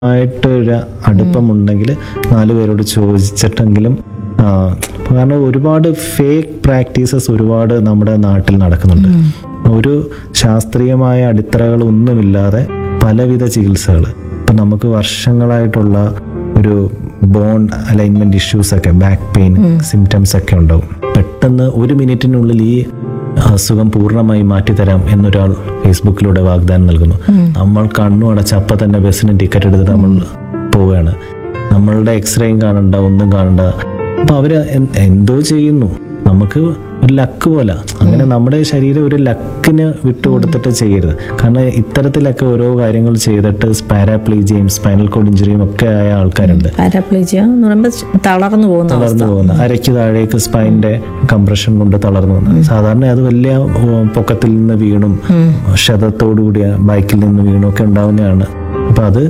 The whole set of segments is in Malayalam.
ആയിട്ടൊരു അടുപ്പമുണ്ടെങ്കിൽ നാല് പേരോട് ചോദിച്ചിട്ടെങ്കിലും ആ, കാരണം ഒരുപാട് ഫേക്ക് പ്രാക്ടീസസ് ഒരുപാട് നമ്മുടെ നാട്ടിൽ നടക്കുന്നുണ്ട് ഒരു ശാസ്ത്രീയമായ അടിത്തറകളൊന്നുമില്ലാതെ പലവിധ ചികിത്സകൾ ഇപ്പം നമുക്ക് വർഷങ്ങളായിട്ടുള്ള ഒരു ബോൺ അലൈൻമെന്റ് ഇഷ്യൂസ് ഒക്കെ ബാക്ക് പെയിൻ സിംറ്റംസ് ഒക്കെ ഉണ്ടാവും പെട്ടെന്ന് ഒരു മിനിറ്റിനുള്ളിൽ ഈ അസുഖം പൂർണ്ണമായി മാറ്റിത്തരാം എന്നൊരാൾ ഫേസ്ബുക്കിലൂടെ വാഗ്ദാനം നൽകുന്നു നമ്മൾ കണ്ണു അടച്ച് അപ്പം തന്നെ ബസ്സിന് ടിക്കറ്റ് എടുത്തിട്ട് നമ്മൾ പോവുകയാണ് നമ്മളുടെ എക്സ്റേയും കാണണ്ട ഒന്നും കാണണ്ട അപ്പൊ അവര് എൻ- എന്തോ ചെയ്യുന്നു നമുക്ക് ഒരു ലക്ക് പോലെ അങ്ങനെ നമ്മുടെ ശരീരം ഒരു ലക്കിന് വിട്ടുകൊടുത്തിട്ട് ചെയ്യരുത് കാരണം ഇത്തരത്തിലൊക്കെ ഓരോ കാര്യങ്ങൾ ചെയ്തിട്ട് പാരാപ്ലീജിയും സ്പൈനൽ കോഡ് ഇഞ്ചുറിയും ഒക്കെ ആയ ആൾക്കാരുണ്ട് പാരാപ്ലേജിയ എന്ന് പറയുമ്പോൾ തളർന്നു പോകുന്ന അവസ്ഥ തളർന്നു പോകുന്ന അരയ്ക്ക് താഴേക്ക് സ്പൈൻ്റെ കംപ്രഷൻ കൊണ്ട് തളർന്നു പോകുന്നത് സാധാരണ അത് വലിയ ഉം, പൊക്കത്തിൽ നിന്ന് വീണും ക്ഷതത്തോടുകൂടിയ ബൈക്കിൽ നിന്ന് വീണും ഒക്കെ ഉണ്ടാവുന്നതാണ് അപ്പൊ അത്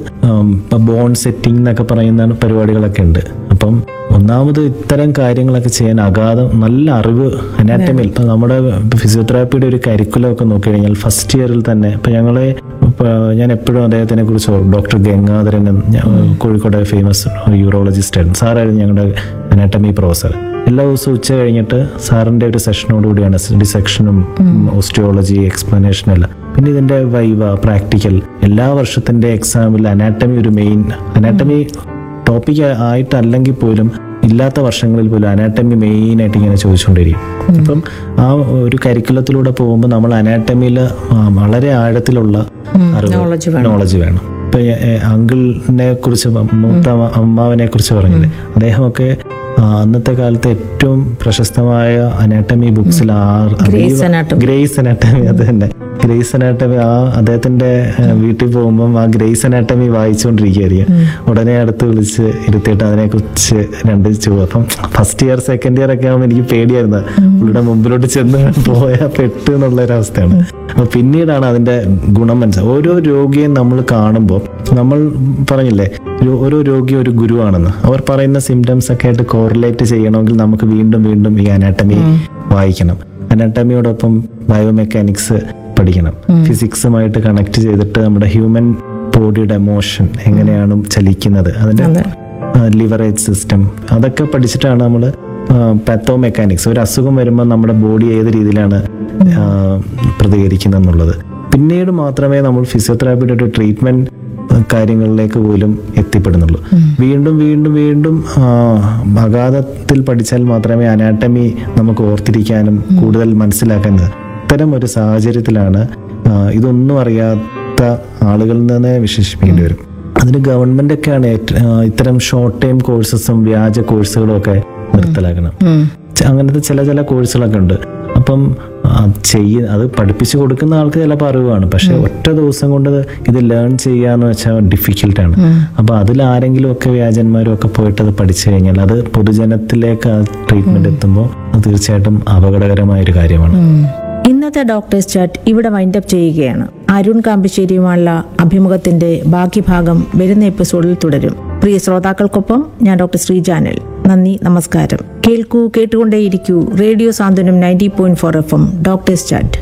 ബോൺ സെറ്റിംഗ് എന്നൊക്കെ പറയുന്ന പരിപാടികളൊക്കെ ഉണ്ട് അപ്പം ഒന്നാമത് ഇത്തരം കാര്യങ്ങളൊക്കെ ചെയ്യാൻ അഗാധം നല്ല അറിവ് അനാറ്റമിയിൽ ഇപ്പം നമ്മുടെ ഫിസിയോതെറാപ്പിയുടെ ഒരു കരിക്കുലം ഒക്കെ നോക്കിക്കഴിഞ്ഞാൽ ഫസ്റ്റ് ഇയറിൽ തന്നെ ഇപ്പം ഞങ്ങളെ ഇപ്പൊ ഞാൻ എപ്പോഴും അദ്ദേഹത്തിനെ കുറിച്ച് ഓർക്കും ഡോക്ടർ ഗംഗാധരൻ എന്ന് ഞാൻ കോഴിക്കോട് ഫേമസ് യൂറോളജിസ്റ്റ് ആയിരുന്നു സാറായിരുന്നു ഞങ്ങളുടെ അനാട്ടമി പ്രൊഫസർ എല്ലാ ദിവസവും ഉച്ച കഴിഞ്ഞിട്ട് സാറിന്റെ ഒരു സെഷനോടുകൂടിയാണ് ഡിസെക്ഷനും ഓസ്റ്റിയോളജി എക്സ്പ്ലനേഷനും എല്ലാം പിന്നെ ഇതിന്റെ വൈവ പ്രാക്ടിക്കൽ എല്ലാ വർഷത്തിന്റെ എക്സാമിൽ അനാട്ടമി ഒരു മെയിൻ അനാട്ടമി ടോപ്പിക് ആയിട്ടല്ലെങ്കിൽ പോലും ഇല്ലാത്ത വർഷങ്ങളിൽ പോലും അനാട്ടമി മെയിൻ ആയിട്ട് ഇങ്ങനെ ചോദിച്ചുകൊണ്ടിരിക്കും അപ്പം ആ ഒരു കരിക്കുലത്തിലൂടെ പോകുമ്പോൾ നമ്മൾ അനാട്ടമിയിൽ വളരെ ആഴത്തിലുള്ള knowledge അറിവ് നോളജ് വേണം ഇപ്പൊ അങ്കിളിനെ കുറിച്ച് മൂത്ത അമ്മ- അമ്മാവനെ കുറിച്ച് പറഞ്ഞില്ലേ അദ്ദേഹമൊക്കെ ആ, അന്നത്തെ കാലത്തെ ഏറ്റവും പ്രശസ്തമായ അനാട്ടമി ബുക്സിൽ Grey's Anatomy. ഗ്രേസ് അനാട്ടമി അത് തന്നെ ഗ്രേസ് അനാട്ടമി ആ അദ്ദേഹത്തിന്റെ ആ, വീട്ടിൽ പോകുമ്പം ആ ഗ്രേസ് അനാട്ടമി വായിച്ചുകൊണ്ടിരിക്കുകയായിരിക്കും ഉടനെ അടുത്ത് വിളിച്ച് ഇരുത്തിയിട്ട് അതിനെക്കുറിച്ച് രണ്ട് ചോ അപ്പം ഫസ്റ്റ് ഇയർ സെക്കൻഡ് ഇയർ ഒക്കെ ആകുമ്പോൾ എനിക്ക് പേടിയായിരുന്നു പുള്ളിയുടെ മുമ്പിലോട്ട് ചെന്ന് പോയാൽ പെട്ട് എന്നുള്ള ഒരു അവസ്ഥയാണ് അപ്പൊ പിന്നീടാണ് അതിന്റെ ഗുണം മനസ്സിലായത് ഓരോ രോഗിയും നമ്മൾ കാണുമ്പോൾ നമ്മൾ പറഞ്ഞില്ലേ ഒരു- ഓരോ രോഗി ഒരു ഗുരുവാണെന്ന് അവർ പറയുന്ന സിംറ്റംസ് ഒക്കെ ആയിട്ട് കോറിലേറ്റ് ചെയ്യണമെങ്കിൽ നമുക്ക് വീണ്ടും വീണ്ടും ഈ അനാട്ടമി വായിക്കണം അനാട്ടമിയോടൊപ്പം ബയോമെക്കാനിക്സ് പഠിക്കണം ഫിസിക്സുമായിട്ട് കണക്ട് ചെയ്തിട്ട് നമ്മുടെ ഹ്യൂമൻ ബോഡിയുടെ മോഷൻ എങ്ങനെയാണ് ചലിക്കുന്നത് അതിന്റെ അതെ. ലിവറേജ് സിസ്റ്റം അതൊക്കെ പഠിച്ചിട്ടാണ് നമ്മൾ പാത്തോ മെക്കാനിക്സ് ഒരു അസുഖം വരുമ്പോൾ നമ്മുടെ ബോഡി ഏത് രീതിയിലാണ് ആ, പ്രതികരിക്കുന്നത് എന്നുള്ളത് പിന്നീട് മാത്രമേ നമ്മൾ ഫിസിയോതെറാപ്പിയുടെ ഒരു ട്രീറ്റ്മെന്റ് കാര്യങ്ങളിലേക്ക് പോലും എത്തിപ്പെടുന്നുള്ളൂ വീണ്ടും വീണ്ടും വീണ്ടും ആ, അഗാധത്തിൽ പഠിച്ചാൽ മാത്രമേ അനാട്ടമി നമുക്ക് ഓർത്തിരിക്കാനും കൂടുതൽ മനസ്സിലാക്കാനും ഇത്തരം ഒരു സാഹചര്യത്തിലാണ് ആ, ഇതൊന്നും അറിയാത്ത ആളുകളിൽ നിന്ന് വിശേഷിപ്പിക്കേണ്ടി വരും അതിന് ഗവൺമെന്റ് ഒക്കെയാണ് ഏറ്റ- ആ, ഇത്തരം ഷോർട്ട് ടൈം കോഴ്സസും വ്യാജ കോഴ്സുകളും ഒക്കെ നിർത്തലാക്കണം ച- അങ്ങനത്തെ ചില ചില കോഴ്സുകളൊക്കെ ഉണ്ട് അപ്പം ആ, ചെയ്യ അത് പഠിപ്പിച്ചു കൊടുക്കുന്ന ആൾക്ക് ചിലപ്പോൾ അറിവാണ് പക്ഷെ ഒറ്റ ദിവസം കൊണ്ട് ഇത് ലേൺ ചെയ്യാന്ന് വെച്ചാൽ ഡിഫിക്കൽട്ടാണ് അപ്പൊ അതിൽ ആരെങ്കിലും ഒക്കെ വ്യാജന്മാരും ഒക്കെ പോയിട്ട് അത് പഠിച്ചു കഴിഞ്ഞാൽ അത് പൊതുജനത്തിലേക്ക് ആ ട്രീറ്റ്മെന്റ് എത്തുമ്പോൾ അത് തീർച്ചയായിട്ടും അപകടകരമായ ഒരു കാര്യമാണ് ഇന്നത്തെ ഡോക്ടേഴ്സ് ചാറ്റ് ഇവിടെ വൈൻഡപ്പ് ചെയ്യുകയാണ് അരുൺ കാമ്പിശ്ശേരിയുമായുള്ള അഭിമുഖത്തിന്റെ ബാക്കി ഭാഗം വരുന്ന എപ്പിസോഡിൽ തുടരും പ്രിയ ശ്രോതാക്കൾക്കൊപ്പം ഞാൻ ഡോക്ടർ ശ്രീജാനൽ നന്ദി നമസ്കാരം കേൾക്കൂ കേട്ടുകൊണ്ടേയിരിക്കൂ radio Santhwanam ninety point four F M doctors chat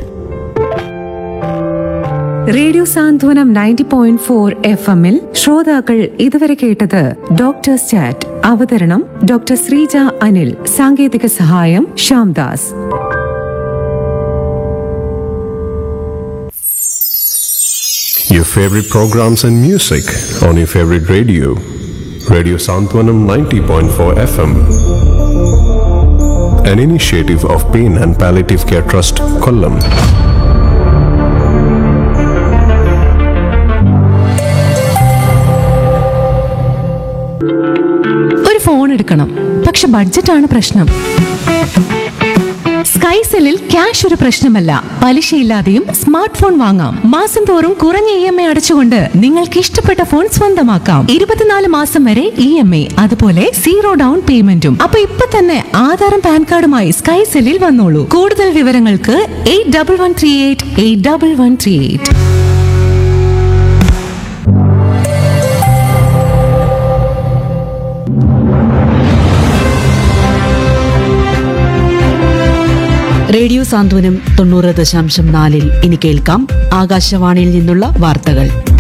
radio Santhwanam ninety point four F എമ്മിൽ ശ്രോതാക്കൾ ഇതുവരെ കേട്ടത് ഡോക്ടേഴ്സ് ചാറ്റ് അവതരണം ഡോക്ടർ ശ്രീജ അനിൽ സാങ്കേതിക സഹായം Shyamdas Your favorite programs and music on your favorite radio. Radio Santwanam 90.4 FM. An initiative of Pain and Palliative Care Trust, Kollam. ഒരു ഫോൺ എടുക്കണം പക്ഷെ ബഡ്ജറ്റാണ് പ്രശ്നം സ്കൈസെല്ലിൽ ക്യാഷ് ഒരു പ്രശ്നമല്ല പലിശയില്ലാതെയും സ്മാർട്ട് ഫോൺ വാങ്ങാം മാസം തോറും കുറഞ്ഞ ഇ എം ഐ അടച്ചുകൊണ്ട് നിങ്ങൾക്ക് ഇഷ്ടപ്പെട്ട ഫോൺ സ്വന്തമാക്കാം ഇരുപത്തിനാല് മാസം വരെ ഇ എം ഐ അതുപോലെ സീറോ ഡൗൺ പേയ്മെന്റും അപ്പൊ ഇപ്പൊ തന്നെ ആധാറും പാൻ കാർഡുമായി സ്കൈസെല്ലിൽ വന്നോളൂ കൂടുതൽ വിവരങ്ങൾക്ക് eight double one three eight eight double one three eight radio Santhwanam തൊണ്ണൂറ് ദശാംശം നാലിൽ ഇനി കേൾക്കാം ആകാശവാണിയിൽ നിന്നുള്ള വാർത്തകൾ